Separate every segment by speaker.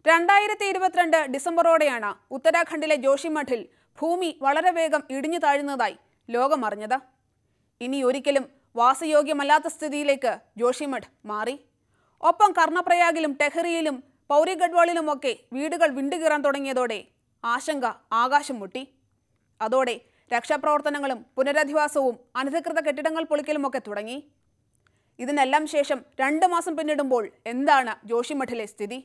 Speaker 1: രണ്ടായിരത്തി ഇരുപത്തിരണ്ട് ഡിസംബറോടെയാണ് ഉത്തരാഖണ്ഡിലെ ജോഷിമഠിൽ ഭൂമി വളരെ വേഗം ഇടിഞ്ഞു താഴുന്നതായി ലോകമറിഞ്ഞത് ഇനി ഒരിക്കലും വാസയോഗ്യമല്ലാത്ത സ്ഥിതിയിലേക്ക് ജോഷിമഠ് മാറി ഒപ്പം കർണപ്രയാഗിലും ടെഹ്റിയിലും പൗരി ഗഡ്വാളിലുമൊക്കെ വീടുകൾ വിണ്ടുകീറാൻ തുടങ്ങിയതോടെ ആശങ്ക ആകാശം മുട്ടി അതോടെ രക്ഷാപ്രവർത്തനങ്ങളും പുനരധിവാസവും അനധികൃത കെട്ടിടങ്ങൾ പൊളിക്കലുമൊക്കെ തുടങ്ങി ഇതിനെല്ലാം ശേഷം രണ്ട് മാസം പിന്നിടുമ്പോൾ എന്താണ് ജോഷിമഠിലെ സ്ഥിതി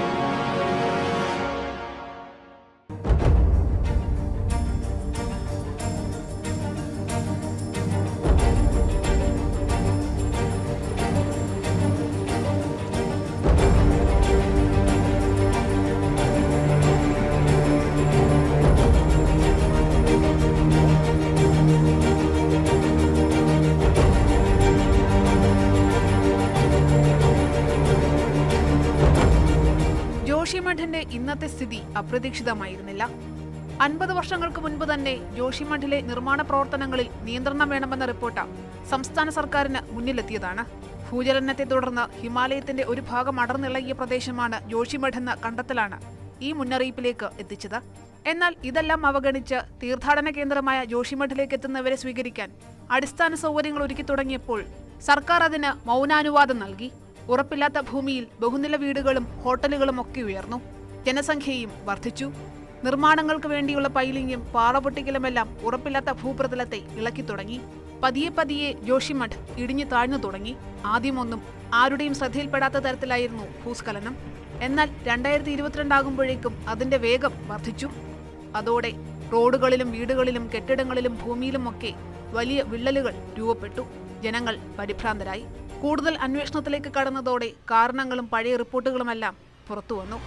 Speaker 1: ജോഷിമഠിന്റെ ഇന്നത്തെ സ്ഥിതി അപ്രതീക്ഷിതമായിരുന്നില്ല അൻപത് വർഷങ്ങൾക്ക് മുൻപ് തന്നെ ജോഷിമഠിലെ നിർമ്മാണ പ്രവർത്തനങ്ങളിൽ നിയന്ത്രണം വേണമെന്ന റിപ്പോർട്ട് സംസ്ഥാന സർക്കാരിന് മുന്നിലെത്തിയതാണ് ഭൂചലനത്തെ തുടർന്ന് ഹിമാലയത്തിന്റെ ഒരു ഭാഗം അടർന്നിളകിയ പ്രദേശമാണ് ജോഷിമഠ് എന്ന കണ്ടെത്തലാണ് ഈ മുന്നറിയിപ്പിലേക്ക് എത്തിച്ചത് എന്നാൽ ഇതെല്ലാം അവഗണിച്ച് തീർത്ഥാടന കേന്ദ്രമായ ജോഷിമഠിലേക്ക് എത്തുന്നവരെ സ്വീകരിക്കാൻ അടിസ്ഥാന സൗകര്യങ്ങൾ ഒരുക്കി തുടങ്ങിയപ്പോൾ സർക്കാർ അതിന് മൗനാനുവാദം നൽകി ഉറപ്പില്ലാത്ത ഭൂമിയിൽ ബഹുനില വീടുകളും ഹോട്ടലുകളും ഒക്കെ ഉയർന്നു ജനസംഖ്യയും വർദ്ധിച്ചു നിർമ്മാണങ്ങൾക്ക് വേണ്ടിയുള്ള പൈലിങ്ങും പാറപൊട്ടിക്കലുമെല്ലാം ഉറപ്പില്ലാത്ത ഭൂപ്രതലത്തെ ഇളക്കി തുടങ്ങി പതിയെ പതിയെ ജോഷിമഠ് ഇടിഞ്ഞു താഴ്ന്നു തുടങ്ങി ആദ്യമൊന്നും ആരുടെയും ശ്രദ്ധയിൽപ്പെടാത്ത തരത്തിലായിരുന്നു ഭൂസ്ഖലനം എന്നാൽ രണ്ടായിരത്തി ഇരുപത്തിരണ്ടാകുമ്പോഴേക്കും അതിന്റെ വേഗം വർദ്ധിച്ചു അതോടെ റോഡുകളിലും വീടുകളിലും കെട്ടിടങ്ങളിലും ഭൂമിയിലുമൊക്കെ വലിയ വിള്ളലുകൾ രൂപപ്പെട്ടു ജനങ്ങൾ പരിഭ്രാന്തരായി കൂടുതൽ അന്വേഷണത്തിലേക്ക് കടന്നതോടെ കാരണങ്ങളും പഴയ റിപ്പോർട്ടുകളുമെല്ലാം പുറത്തുവന്നു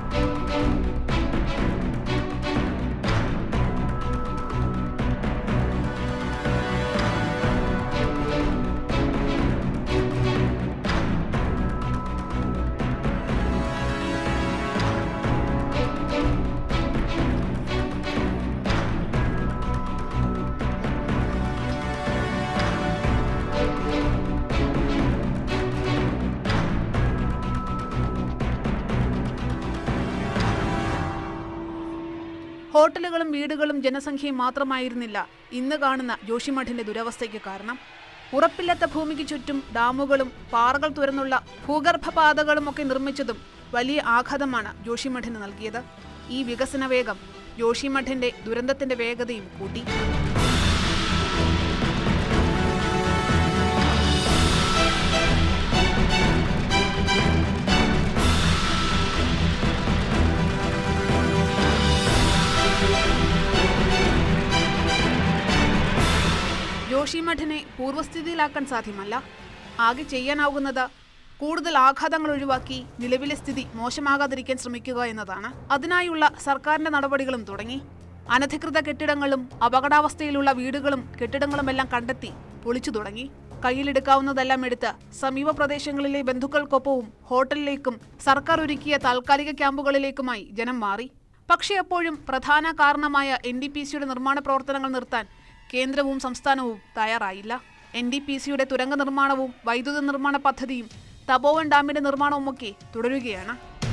Speaker 1: ഹോട്ടലുകളും വീടുകളും ജനസംഖ്യയും മാത്രമായിരുന്നില്ല ഇന്ന് കാണുന്ന ജോഷിമഠിന്റെ ദുരവസ്ഥയ്ക്ക് കാരണം ഉറപ്പില്ലാത്ത ഭൂമിക്ക് ചുറ്റും ഡാമുകളും പാറകൾ തുരന്നുള്ള ഭൂഗർഭപാതകളും ഒക്കെ നിർമ്മിച്ചതും വലിയ ആഘാതമാണ് ജോഷിമഠിന് നൽകിയത് ഈ വികസന വേഗം ജോഷിമഠിന്റെ ദുരന്തത്തിന്റെ വേഗതയും കൂട്ടി ജോഷിമഠിനെ പൂർവ്വസ്ഥിതിയിലാക്കാൻ സാധ്യമല്ല ആകെ ചെയ്യാനാവുന്നത് കൂടുതൽ ആഘാതങ്ങൾ ഒഴിവാക്കി നിലവിലെ സ്ഥിതി മോശമാകാതിരിക്കാൻ ശ്രമിക്കുക എന്നതാണ് അതിനായുള്ള സർക്കാരിന്റെ നടപടികളും തുടങ്ങി അനധികൃത കെട്ടിടങ്ങളും അപകടാവസ്ഥയിലുള്ള വീടുകളും കെട്ടിടങ്ങളുമെല്ലാം കണ്ടെത്തി പൊളിച്ചു തുടങ്ങി കയ്യിലെടുക്കാവുന്നതെല്ലാം എടുത്ത് സമീപ പ്രദേശങ്ങളിലെ ബന്ധുക്കൾക്കൊപ്പവും ഹോട്ടലിലേക്കും സർക്കാർ ഒരുക്കിയ താൽക്കാലിക ക്യാമ്പുകളിലേക്കുമായി ജനം മാറി പക്ഷേ അപ്പോഴും പ്രധാന കാരണമായ എൻ ഡി പി സിയുടെ നിർമ്മാണ പ്രവർത്തനങ്ങൾ നിർത്താൻ കേന്ദ്രവും സംസ്ഥാനവും തയ്യാറായില്ല എൻ ഡി പി സിയുടെ തുരങ്ക നിർമ്മാണവും വൈദ്യുത നിർമ്മാണ പദ്ധതിയും തപോവൻ ഡാമിന്റെ നിർമ്മാണവുമൊക്കെ തുടരുകയാണ്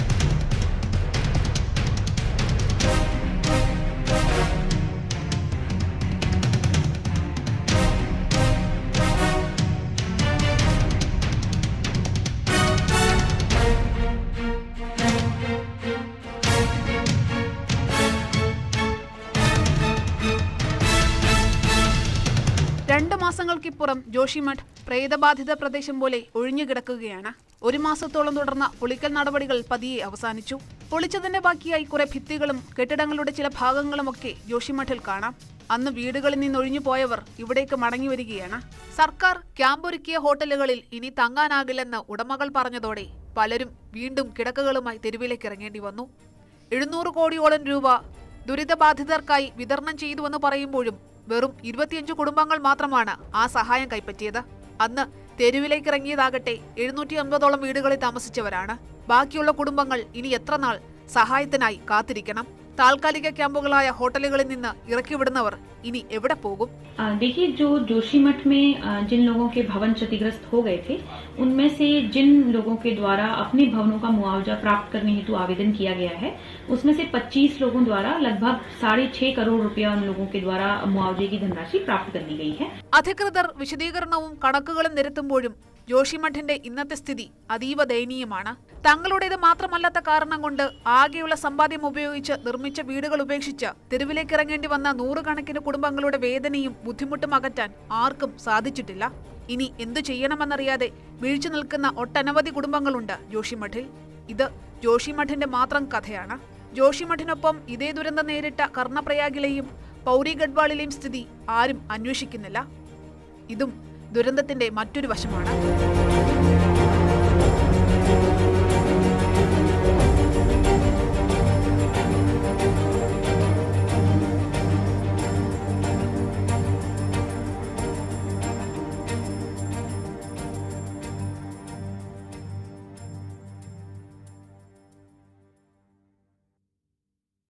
Speaker 1: രണ്ട് മാസങ്ങൾക്കിപ്പുറം ജോഷിമഠ് പ്രേതബാധിത പ്രദേശം പോലെ ഒഴിഞ്ഞുകിടക്കുകയാണ് ഒരു മാസത്തോളം തുടർന്ന പൊളിക്കൽ നടപടികൾ പതിയെ അവസാനിച്ചു പൊളിച്ചതിന്റെ ബാക്കിയായി കുറെ ഭിത്തികളും കെട്ടിടങ്ങളുടെ ചില ഭാഗങ്ങളുമൊക്കെ ജോഷിമഠിൽ കാണാം അന്ന് വീടുകളിൽ നിന്ന് ഒഴിഞ്ഞു പോയവർ ഇവിടേക്ക് മടങ്ങി വരികയാണ് സർക്കാർ ക്യാമ്പൊരുക്കിയ ഹോട്ടലുകളിൽ ഇനി തങ്ങാനാകില്ലെന്ന് ഉടമകൾ പറഞ്ഞതോടെ പലരും വീണ്ടും കിടക്കകളുമായി തെരുവിലേക്ക് ഇറങ്ങേണ്ടി വന്നു എഴുന്നൂറ് കോടിയോളം രൂപ ദുരിതബാധിതർക്കായി വിതരണം ചെയ്തുവെന്ന് പറയുമ്പോഴും വെറും ഇരുപത്തിയഞ്ച് കുടുംബങ്ങൾ മാത്രമാണ് ആ സഹായം കൈപ്പറ്റിയത് അന്ന് തെരുവിലേക്ക് ഇറങ്ങിയതാകട്ടെ എഴുന്നൂറ്റി അമ്പതോളം വീടുകളിൽ താമസിച്ചവരാണ് ബാക്കിയുള്ള കുടുംബങ്ങൾ ഇനി എത്ര നാൾ സഹായത്തിനായി കാത്തിരിക്കണം താൽക്കാലിക ക്യാമ്പുകളായ ഹോട്ടലുകളിൽ നിന്ന് ഇറക്കിവിടുന്നവർ ഇനി എവിടെ പോകും
Speaker 2: अ, देखिए जो जोशीमठ में अ, जिन लोगों के भवन क्षतिग्रस्त हो गए थे उनमें से जिन लोगों के द्वारा अपने भवनों का मुआवजा प्राप्त करने हेतु आवेदन किया गया है उसमें से 25 लोगों द्वारा लगभग साढ़े छह करोड़ रुपया उन लोगों के द्वारा मुआवजे की धनराशि प्राप्त कर ली गई है
Speaker 1: അധികൃതർ വിശദീകരണവും കണക്കുകളും നിരത്തുമ്പോഴും ജോഷിമഠിന്റെ ഇന്നത്തെ സ്ഥിതി അതീവ ദയനീയമാണ് തങ്ങളുടേത് മാത്രമല്ലാത്ത കാരണം കൊണ്ട് ആകെയുള്ള സമ്പാദ്യം ഉപയോഗിച്ച് നിർമ്മിച്ച വീടുകൾ ഉപേക്ഷിച്ച് തെരുവിലേക്ക് ഇറങ്ങേണ്ടി വന്ന നൂറുകണക്കിന് കുടുംബങ്ങളുടെ വേദനയും ബുദ്ധിമുട്ടും അകറ്റാൻ ആർക്കും സാധിച്ചിട്ടില്ല ഇനി എന്തു ചെയ്യണമെന്നറിയാതെ വീഴ്ച നിൽക്കുന്ന ഒട്ടനവധി കുടുംബങ്ങളുണ്ട് ജോഷിമഠിൽ ഇത് ജോഷിമഠിന്റെ മാത്രം കഥയാണ് ജോഷിമഠിനൊപ്പം ഇതേ ദുരന്തം നേരിട്ട കർണപ്രയാഗിലെയും പൗരി ഗഡ്വാളിലെയും സ്ഥിതി ആരും അന്വേഷിക്കുന്നില്ല ഇതും ദുരന്തത്തിന്റെ മറ്റൊരു വശമാണ്